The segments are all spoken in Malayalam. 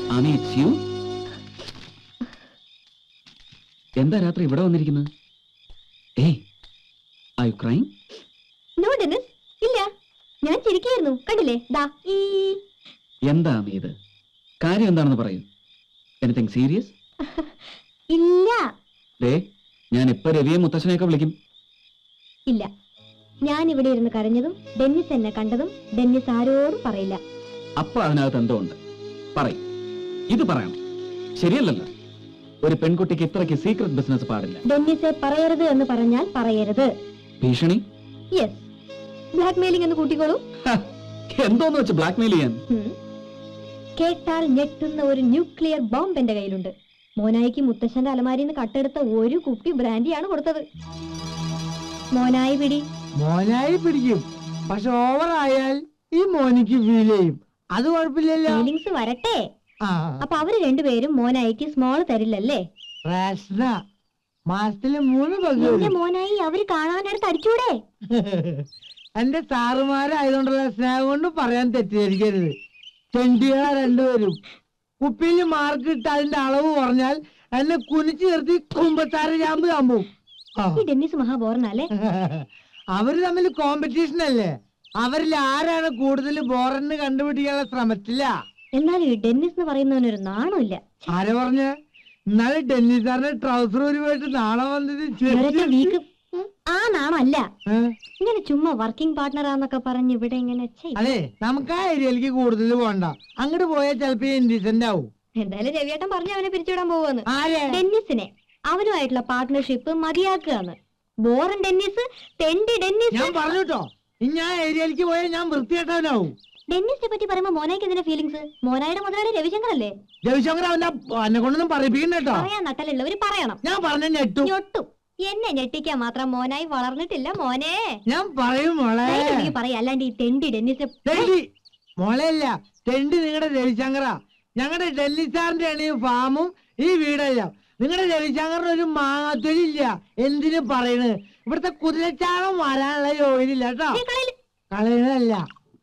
ആമി ഇറ്റ്സ് യു എന്താ രാത്രി ഇവിടെ വന്നിരിക്കുന്നത് ഏയ് I you crime no Dennis ഇല്ല ഞാൻ ചിരിക്കായിരുന്നു കണ്ടില്ലേ ദാ ഈ എന്താ ആമി ഇത് കാര്യം എന്താണെന്ന് പറയൂ എനിത്തിങ് സീരിയസ് ഇല്ല ദേ ഞാൻ ഇപ്പൊ രവിയെ മുത്തച്ഛനെയൊക്കെ വിളിക്കും ഇല്ല ഞാൻ ഇവിടെ ഇരുന്ന് കരഞ്ഞതും ഡെന്നിസ് എന്നെ കണ്ടതും ഡെന്നിസ് ആരോടും പറയില്ല അപ്പൊ അതിനകത്ത് എന്തോ ഉണ്ട് പറയും ഇത് പറയണം ശരിയല്ലല്ലോ ഒരു പെൺകുട്ടിക്ക് ഇത്രയ്ക്ക് സീക്രട്ട് ബിസിനസ് പാടില്ല ഡെന്നിസെ പറയരുത് എന്ന് പറഞ്ഞാൽ പറയരുത് ഭീഷണി യെസ് ബ്ലാക്ക് മെയിലിംഗ് എന്ന് കൂട്ടിക്കോളൂ ഹ, എന്തോന്ന് വെച്ച് ബ്ലാക്ക്മെയിൽ ചെയ്യാൻ ഉം. കേട്ടാൽ ഞെട്ടുന്ന ഒരു ന്യൂക്ലിയർ ബോംബ് എന്റെ കയ്യിലുണ്ട് മോനായിക്ക് മുത്തശ്ശന്റെ അലമാരിയിൽ നിന്ന് കട്ടെടുത്ത ഒരു കുപ്പി ബ്രാൻഡിയാണ് കൊടുത്തത് മോനായി പിടി മോനായി പിടിക്കും പക്ഷെ ഓവർ ആയാൽ ഈ മോനിക്ക് ഫീൽ ചെയ്യും അത് കുഴപ്പമില്ലല്ലോ ഫീലിങ്സ് വരട്ടെ ആ അപ്പൊ അവര് രണ്ടുപേരും മോനായിക്ക് സ്മോൾ തരില്ലല്ലേ പ്രശ്ന മാസത്തില് മൂന്ന് എന്റെ പകുതി മോനായി അവര് കാണാനെടുത്ത് അടിച്ചൂടെ എന്റെ സാറുമാരായതുകൊണ്ടുള്ള സ്നേഹം കൊണ്ട് പറയാൻ തെറ്റിദ്ധരിക്കരുത് ചെണ്ടികളാ രണ്ടുപേരും കുപ്പിയിൽ മാർക്ക് ഇട്ട് അതിന്റെ അളവ് കുറഞ്ഞാൽ എന്നെ കുനിച്ചു നിർത്തി കുമ്പത്താറ് ചാമ്പ് ചാമ്പും ആ. ഈ ഡെന്നിസ് മഹാബോറനല്ലേ അവര് തമ്മിൽ കോമ്പറ്റീഷൻ അല്ലേ അവരിൽ ആരാണ് കൂടുതൽ ബോറന്ന് കണ്ടുപിടിക്കാനുള്ള ശ്രമത്തില്ല എന്നാലും ഈ ഡെന്നിസ് എന്ന് പറയുന്നവനൊരു നാണമില്ല ആരാ പറഞ്ഞ ഇന്നാളെ ഡെന്നിസ് സാറിന്റെ ട്രൗസർ ഒരു പോയിട്ട് നാളെ വന്നത് ഒരൊറ്റ വീക്ക് ആ നാണമല്ല ഏ? ഇങ്ങനെ ചുമ്മാ വർക്കിംഗ് പാർട്ട്ണറാന്നൊക്കെ പറഞ്ഞ് ഇവിടെ ഇങ്ങനെ ഛെ, അതെ നമുക്ക് ആ ഏരിയയിലേക്ക് കൂടുതൽ പോണ്ട അങ്ങോട്ട് പോയാൽ ചിലപ്പോ ഇൻഡീസെന്റ് ആവും എന്തായാലും രവിയേട്ടൻ പറഞ്ഞു അവനെ പിരിച്ചുവിടാൻ പോവാന്ന് ആരെ ഡെന്നിസിനെ അവനുമായിട്ടുള്ള പാർട്ട്ണർഷിപ്പ് മതിയാക്കുകയാണ് ബോറൻ ഡെന്നിസ് തെണ്ടി ഡെന്നിസ് ഞാൻ പറഞ്ഞു കേട്ടോ ഇനി ആ ഏരിയയിലേക്ക് പോയാൽ ഞാൻ വൃത്തികെട്ടവനാവും ഡെന്നിസിനെ പറ്റി പറയുമ്പോ മോനായിക്ക് എന്തിനാ ഫീലിങ്സ് മോനായുടെ മുതലാളി രവിശങ്കർ അല്ലേ രവിശങ്കർ അവന്റെ എന്നെ കൊണ്ടൊന്നും പറയിപ്പിക്കണ്ട കേട്ടോ പറയാൻ നട്ടലുള്ളവര് പറയണം ഞാൻ പറഞ്ഞ ഞെട്ടും ഞൊട്ടും എന്നെ ഞെട്ടിക്കാൻ മാത്രം മോനായി വളർന്നിട്ടില്ല മോനെ ഞാൻ പറയും മോളെ ധൈര്യമുണ്ടെങ്കിൽ പറയാ അല്ലാണ്ട് ഈ തെണ്ടി ഡെന്നിസിനെ തെണ്ടി മോളെയല്ല തെണ്ടി നിങ്ങളുടെ രവിശങ്കറ ഞങ്ങളുടെ ഡൽഹി സാറിന്റെ ആണ് ഈ ഫാമും ഈ വീടെല്ലാം നിങ്ങളുടെ രവിശങ്കറിന് ഒരു മാങ്ങാത്തൊലില്ല എന്തിനു പറയണ് ഇവിടുത്തെ കുതിരച്ചാളം വരാനുള്ള യോഗ്യതയില്ല കേട്ടോ ഈ കളയില് കളയണല്ല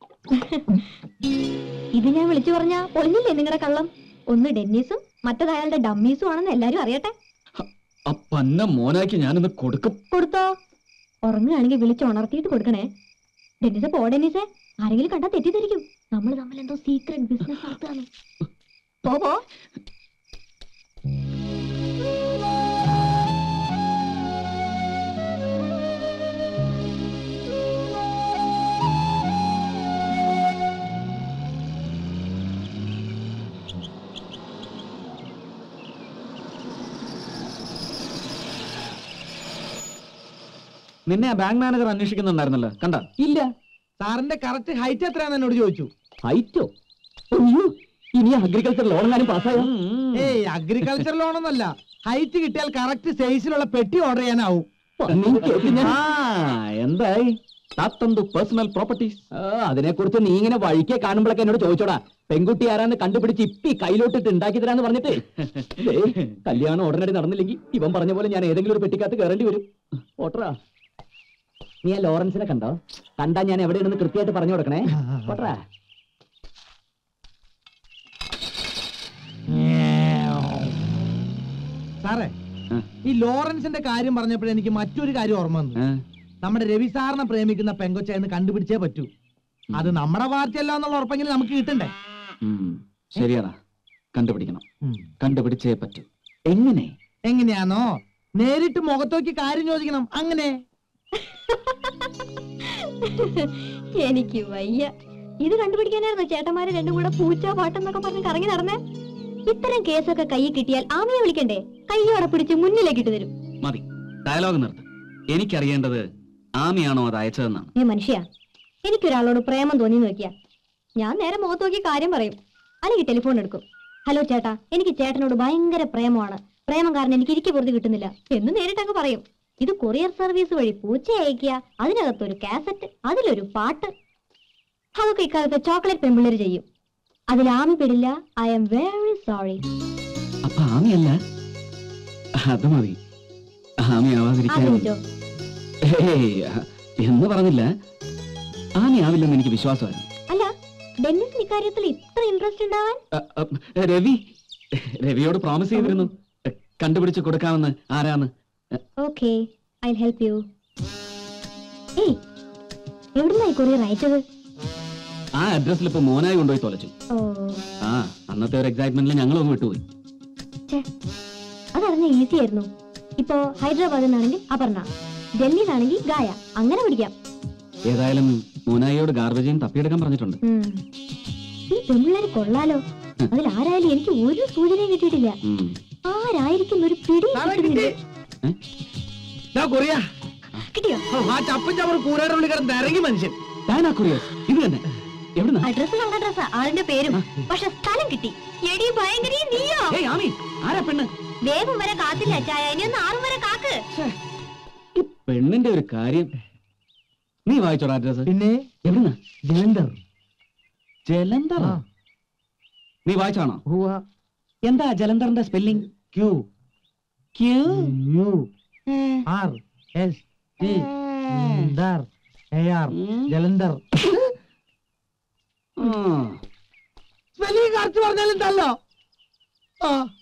ഇത് ഞാൻ വിളിച്ചു പറഞ്ഞ പൊളിഞ്ഞില്ലേ നിങ്ങളുടെ കള്ളം ഒന്ന് ഡെന്നീസും മറ്റത് അയാളുടെ ഡമ്മീസും ആണെന്ന് എല്ലാരും അറിയട്ടെ അപ്പന്ന മോനാക്കി ഞാനിന്ന് കൊടുക്കും കൊടുത്തോ ഉറങ്ങുകയാണെങ്കിൽ വിളിച്ച് ഉണർത്തിയിട്ട് കൊടുക്കണേ ഡെന്നിസെ പോ ഡെന്നിസെ ആരെങ്കിലും കണ്ടാ തെറ്റിദ്ധരിക്കും നമ്മൾ തമ്മിൽ എന്തോ സീക്രട്ട് ബിസിനസ് നടത്തുകയാണ് പോ പോ നിന്നെ ആ ബാങ്ക് മാനേജർ അന്വേഷിക്കുന്നുണ്ടായിരുന്നല്ലോ കണ്ട ഇല്ല സാറിന്റെ കറക്റ്റ് ഹൈറ്റ് എത്രയാന്ന് എന്നോട് ചോദിച്ചു ഹൈറ്റോ അയ്യോ ഇനി അഗ്രികൾച്ചർ ലോൺ എങ്ങാനും പാസ്സായോ ഏയ് അഗ്രികൾച്ചർ ലോണൊന്നല്ല ഹൈറ്റ് കിട്ടിയാൽ കറക്റ്റ് സൈസിലുള്ള പെട്ടി ഓർഡർ ചെയ്യാനാവും പന്നി കേട്ട് ഞാൻ ആ എന്തായി താത്തന്തു പേഴ്സണൽ പ്രോപ്പർട്ടീസ് അതിനെ കുറിച്ച് നീ ഇങ്ങനെ വഴിക്കെ കാണുമ്പോഴൊക്കെ എന്നോട് ചോദിച്ചോടാ പെൺകുട്ടി ആരാന്ന് കണ്ടുപിടിച്ച് ഇപ്പി കയ്യിലോട്ടിട്ട് ഉണ്ടാക്കി തരാന്ന് പറഞ്ഞിട്ട് ദേ, കല്യാണം ഉടനടി നടന്നില്ലെങ്കിൽ ഇവൻ പറഞ്ഞ പോലെ ഞാൻ ഏതെങ്കിലും ഒരു പെട്ടിക്കകത്ത് കയറേണ്ടി വരും ഓട്ടറാ നീ ആ ലോറൻസിനെ കണ്ടോ കണ്ടാ ഞാൻ എവിടെയാണെന്ന് കൃത്യമായിട്ട് പറഞ്ഞു കൊടുക്കണേ ഓട്ടറാ സാറേ ആ. ഈ ലോറൻസിന്റെ കാര്യം പറഞ്ഞപ്പോൾ എനിക്ക് മറ്റൊരു കാര്യം ഓർമ്മ വന്നു നമ്മുടെ രവി സാറിനെ പ്രേമിക്കുന്ന പെങ്കൊച്ച എന്ന് കണ്ടുപിടിച്ചേ പറ്റൂ അത് നമ്മുടെ പാർട്ടിയല്ല എന്നുള്ള ഉറപ്പെങ്കിലും നമുക്ക് കിട്ടണ്ടേ ശരിയാടാ കണ്ടുപിടിക്കണം കണ്ടുപിടിച്ചേ പറ്റൂ എങ്ങനെ എങ്ങനെയാണോ നേരിട്ട് മുഖത്തോക്കി കാര്യം ചോദിക്കണം അങ്ങനെ എനിക്ക് വയ്യ ഇത് കണ്ടുപിടിക്കാനായിരുന്നു ചേട്ടന്മാര് രണ്ടും കൂടെ പൂച്ച പാട്ടെന്നൊക്കെ പറഞ്ഞ് കറങ്ങി നടന്നേ ഇത്തരം കേസൊക്കെ കയ്യിൽ കിട്ടിയാൽ ആമിയെ വിളിക്കണ്ടേ കയ്യോടെ പിടിച്ച് മുന്നിലേക്ക് ഇട്ട് തരും മതി ഡയലോഗ് നിർത്ത് എനിക്കറിയേണ്ടത് ആമിയാണോ അത് അയച്ചതെന്നാണ് ഏ മനുഷ്യ എനിക്കൊരാളോട് പ്രേമം തോന്നി നോക്കിയാ ഞാൻ നേരെ മുഖത്ത് നോക്കി കാര്യം പറയും അല്ലെങ്കിൽ ടെലിഫോൺ എടുക്കും ഹലോ ചേട്ടാ എനിക്ക് ചേട്ടനോട് ഭയങ്കര പ്രേമമാണ് പ്രേമം കാരണം എനിക്ക് ഇരിക്കു പുറത്ത് കിട്ടുന്നില്ല എന്ന് നേരിട്ടങ്ങ് പറയും ഇത് കൊറിയർ സർവീസ് വഴി പൂച്ച അയക്കുക അതിനകത്തൊരു കാസറ്റ് അതിലൊരു പാട്ട് അതൊക്കെ ഇക്കാലത്തെ ചോക്ലേറ്റ് പെമ്പിള്ളേര് ചെയ്യും അതിൽ ആമി പെടില്ല ഐ എം വെരി സോറി അപ്പൊ ആമിയല്ല അത് മതി ആമി ആവാതിരിക്കാൻ ആഗ്രഹിച്ചോ ഏയ്, എന്ന് പറഞ്ഞില്ല ആമി ആവില്ലെന്ന് എനിക്ക് വിശ്വാസമായിരുന്നു അല്ല ഡെന്നിസിന് ഇക്കാര്യത്തിൽ ഇത്ര ഇൻട്രസ്റ്റ് ഉണ്ടാവാൻ അ, അ, രവി രവിയോട് പ്രോമിസ് ചെയ്തിരുന്നു എ, കണ്ടുപിടിച്ച് കൊടുക്കാമെന്ന് ആരാന്ന് ഓക്കെ ഐ ഹെൽപ്പ് യു ഏയ് എവിടുന്നായി കൊറിയർ അയച്ചത് ആ അഡ്രസ്സിൽ ഇപ്പൊ മോനായി കൊണ്ടുപോയി തൊലച്ചു ഓ ആ അന്നത്തെ ഒരു എക്സൈറ്റ്മെന്റിൽ ഞങ്ങൾ ഒന്ന് വിട്ടുപോയി ഛേ, അതറിഞ്ഞ ഈസി ആയിരുന്നു ഇപ്പോ ഹൈദരാബാദിൽ നിന്നാണെങ്കിൽ അപർണ ഡൽഹിയിൽ നിന്നാണെങ്കിൽ ഗായ അങ്ങനെ പിടിക്കാം ഏതായാലും മോനായിയോട് ഗാർബേജയും തപ്പിയെടുക്കാൻ പറഞ്ഞിട്ടുണ്ട് ഉം. ഈ പെമ്പിള്ളേര് കൊള്ളാലോ അതിൽ ആരായാലും എനിക്ക് ഒരു സൂചനയും കിട്ടിയിട്ടില്ല ഉം. ആരായിരിക്കും ഒരു പിടി സാറേ കിട്ടുന്നില്ല. കിട്ടി ഏ? ദാ കൊറിയ കിട്ടിയോ ആ ചപ്പും ചവർ കൂരയുടെ ഉള്ളിൽ കിടന്ന് ഇറങ്ങി മനുഷ്യൻ താനാ കുറിയസ് ഇത് തന്നെ എവിടുന്നാ അഡ്രസ് നല്ല അഡ്രസ്സാ ആളിന്റെ പേരും പക്ഷെ സ്ഥലം കിട്ടി എടി ഭയങ്കര നീയോ ഏയ് ആമി ആരാ പെണ്ണ് വേഗം വരെ കാത്തില്ല ചായ ഇനി ഒന്ന് ആറും വരെ കാക്ക് ഈ പെണ്ണിന്റെ ഒരു കാര്യം നീ വായിച്ചോടാ അഡ്രസ് പിന്നെ എവിടുന്നാ ജലന്ധർ ജലന്ധർ ആ. നീ വായിച്ചാണോ ഹുവ എന്താ ജലന്ധറിന്റെ spelling Q Q U R S T ദർ A R Jalandhar spelling correct പറഞ്ഞാലും തല്ലോ ആ